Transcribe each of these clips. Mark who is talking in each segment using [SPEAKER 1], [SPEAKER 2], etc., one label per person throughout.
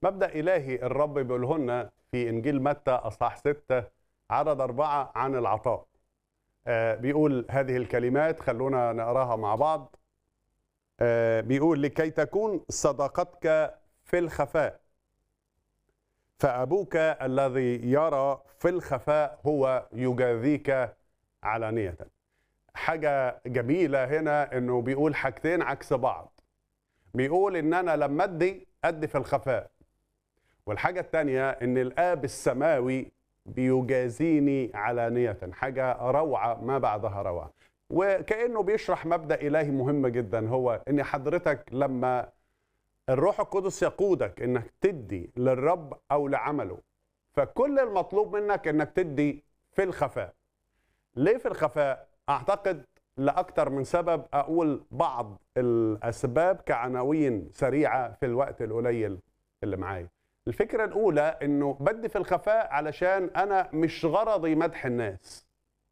[SPEAKER 1] مبدأ إلهي الرب بيقوله لنا في إنجيل متى أصحاح 6 عدد أربعة عن العطاء آه، بيقول هذه الكلمات خلونا نقراها مع بعض آه، بيقول لكي تكون صداقتك في الخفاء فأبوك الذي يرى في الخفاء هو يجازيك علانية حاجة جميلة هنا انه بيقول حاجتين عكس بعض بيقول ان انا لما ادي ادي في الخفاء والحاجة التانية ان الاب السماوي بيجازيني علانية حاجة روعة ما بعدها روعة وكأنه بيشرح مبدأ إلهي مهم جدا هو ان حضرتك لما الروح القدس يقودك انك تدي للرب او لعمله فكل المطلوب منك انك تدي في الخفاء ليه في الخفاء اعتقد لاكثر من سبب اقول بعض الاسباب كعناوين سريعه في الوقت القليل اللي معايا الفكره الاولى انه بدي في الخفاء علشان انا مش غرضي مدح الناس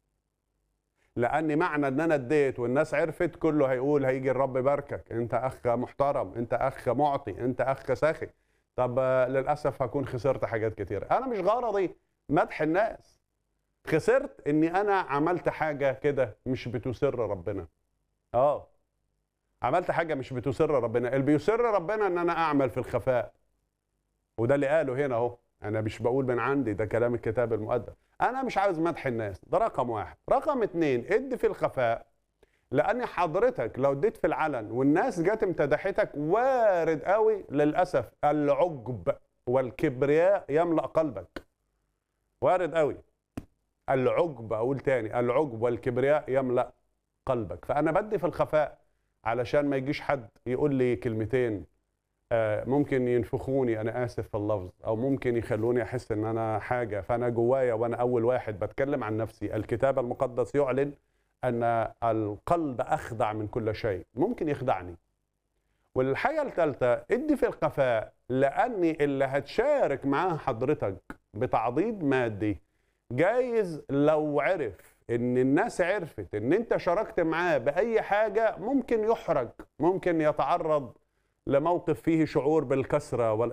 [SPEAKER 1] لان معنى ان انا اديت والناس عرفت كله هيقول هيجي الرب يباركك انت اخ محترم انت اخ معطي انت اخ ساخي طب آه، للاسف هكون خسرت حاجات كتير انا مش غرضي مدح الناس خسرت اني انا عملت حاجه كده مش بتسر ربنا اه عملت حاجه مش بتسر ربنا اللي بيسر ربنا ان انا اعمل في الخفاء وده اللي قاله هنا اهو انا مش بقول من عندي ده كلام الكتاب المقدس انا مش عاوز مدح الناس ده رقم واحد رقم اتنين ادي في الخفاء لان حضرتك لو اديت في العلن والناس جت امتدحتك وارد قوي للاسف العجب والكبرياء يملا قلبك وارد قوي العجب اقول تاني العجب والكبرياء يملا قلبك فانا بدي في الخفاء علشان ما يجيش حد يقول لي كلمتين آه، ممكن ينفخوني انا اسف في اللفظ او ممكن يخلوني احس ان انا حاجه فانا جوايا وانا اول واحد بتكلم عن نفسي الكتاب المقدس يعلن ان القلب اخدع من كل شيء ممكن يخدعني والحاجه الثالثه ادي في الخفاء لاني اللي هتشارك معاه حضرتك بتعضيد مادي جايز لو عرف ان الناس عرفت ان انت شاركت معاه باي حاجه ممكن يحرج ممكن يتعرض لموقف فيه شعور بالكسره